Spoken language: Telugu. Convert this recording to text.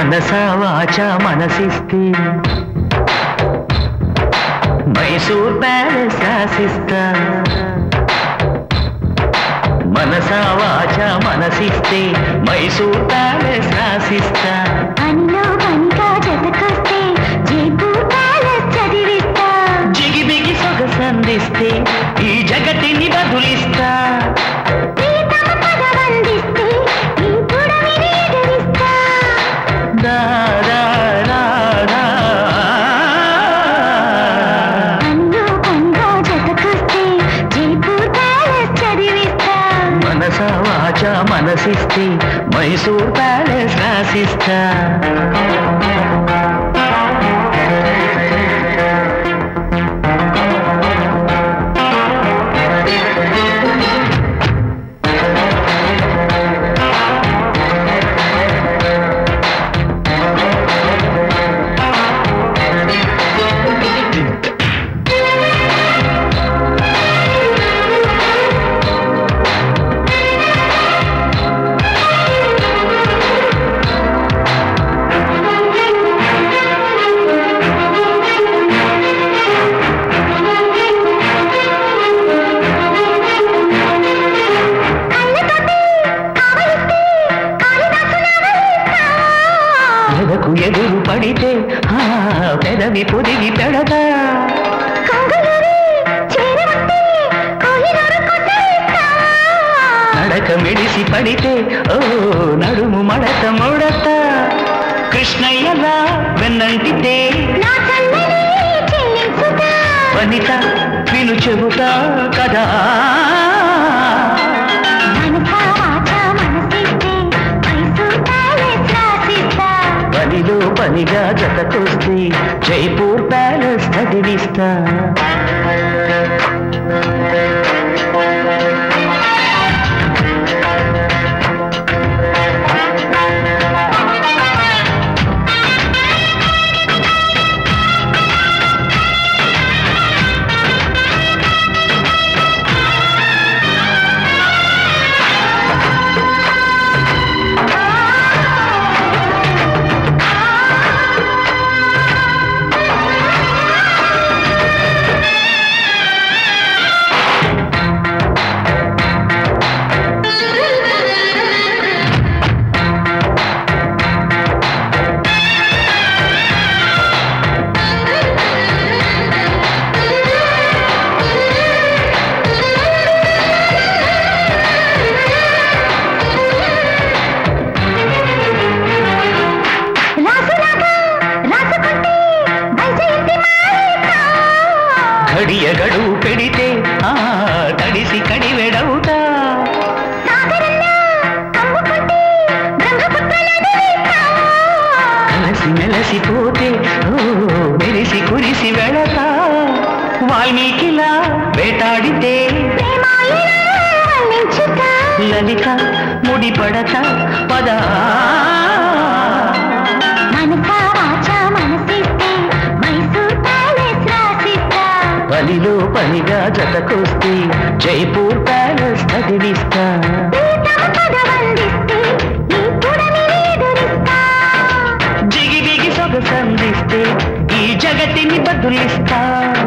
మనసా వాచ మనసిస్తే మైసూర్ ప్యాలెస్ రాసిస్తా మనసా వాచ మనసిస్తే మైసూర్ ప్యాలెస్ రాసిస్తా పనిలో పనిగా జతకొస్తే జైపూర్ ప్యాలెస్ చదివిస్తా జిగిబిగి సొగసందిస్తే ఈ జగతిని బదులిస్తా ప్రీతమ పదవందిస్తే ఈ పుడమిని ఎదిరిస్తా దా, దా, దా, దా. పనిలో పనిగా జతకొస్తే జైపూర్ ప్యాలెస్ చదివిస్తా మనసా వాచ మనసిస్తే మైసూర్ ప్యాలెస్ రాసిస్తా కళ్ళతోటి కావలిస్తే కాళిదాసు నవలిస్తా ఎదకు ఎదురు పడితే ఆ పెదవి పొదిగి పెడతా కంగులూరి చేరవస్తే కోహినూరు కొట్టేస్తా నడక మెడిసి పడితే ఓ నడుము మడత ముడత కృష్ణయ్యలా వెన్నంటితే నా చల్లని చెల్లించుతా వనిత విను చెబుతా కదా మనసా వాచా మనసిస్తే మైసూర్ ప్యాలెస్ రాసిస్తా పనిలో పనిగా జతకొస్తే జైపూర్ ప్యాలెస్ చదివిస్తా రాసులాగా రాసుకుంటే వైజయంతి మారేస్తా ఘడియ గడువు పెడితే ఆ తడిసి కడివెడవుతా సాగరంలో కమ్ముకుంటే బ్రహ్మపుత్రులను వేస్తా కలసి మెలసిపోతే ఓ మెరిసి కురిసి వెళతా వాల్మీకిలా వేటాడితే ప్రేమాయణం వర్ణించుతా లలిత ముడిపడత పద మనసా వాచా మనసిస్తే మైసూర్ ప్యాలెస్ రాసిస్తా పనిలో పనిగా జతకొస్తే జైపూర్ ప్యాలెస్ చదివిస్తా ప్రీతమ పదవందిస్తే ఈ పుడమిని ఎదురిస్తా జిగి దిగి సొగసందిస్తే ఈ జగతిని బదులిస్తా